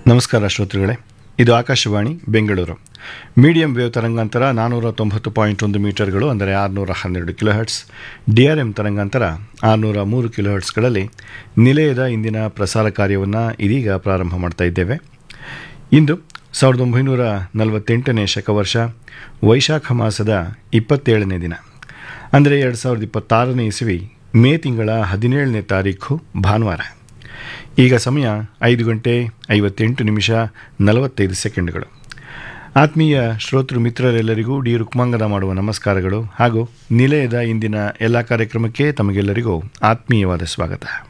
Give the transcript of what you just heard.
ನಮಸ್ಕಾರ ಶ್ರೋತೃಗಳೇ ಇದು ಆಕಾಶವಾಣಿ ಬೆಂಗಳೂರು ಮೀಡಿಯಂ ವೇವ್ ತರಂಗಾಂತರ ನಾನ್ನೂರ ತೊಂಬತ್ತು ಪಾಯಿಂಟ್ ಒಂದು ಮೀಟರ್ಗಳು ಅಂದರೆ ಆರುನೂರ ಹನ್ನೆರಡು ಕಿಲೋಹರ್ಟ್ಸ್ ಡಿ ಆರ್ ಎಂ ತರಂಗಾಂತರ ಆರುನೂರ ಮೂರು ಕಿಲೋಹರ್ಟ್ಸ್ಗಳಲ್ಲಿ ನಿಲಯದ ಇಂದಿನ ಪ್ರಸಾರ ಕಾರ್ಯವನ್ನು ಇದೀಗ ಪ್ರಾರಂಭ ಮಾಡ್ತಾ ಇದ್ದೇವೆ ಇಂದು ಸಾವಿರದ ಒಂಬೈನೂರ ನಲವತ್ತೆಂಟನೇ ಶಕವರ್ಷ ವೈಶಾಖ ಮಾಸದ ಇಪ್ಪತ್ತೇಳನೇ ದಿನ ಅಂದರೆ ಎರಡು ಸಾವಿರದ ಇಪ್ಪತ್ತಾರನೇ ಇಸವಿ ಮೇ ತಿಂಗಳ ಹದಿನೇಳನೇ ತಾರೀಖು ಭಾನುವಾರ ಈಗ ಸಮಯ ಐದು ಗಂಟೆ ಐವತ್ತೆಂಟು ನಿಮಿಷ ನಲವತ್ತೈದು ಸೆಕೆಂಡ್ಗಳು ಆತ್ಮೀಯ ಶ್ರೋತೃ ಮಿತ್ರರೆಲ್ಲರಿಗೂ ಡಿ ರುಕ್ಮಾಂಗದ ಮಾಡುವ ನಮಸ್ಕಾರಗಳು ಹಾಗೂ ನಿಲಯದ ಇಂದಿನ ಎಲ್ಲ ಕಾರ್ಯಕ್ರಮಕ್ಕೆ ತಮಗೆಲ್ಲರಿಗೂ ಆತ್ಮೀಯವಾದ ಸ್ವಾಗತ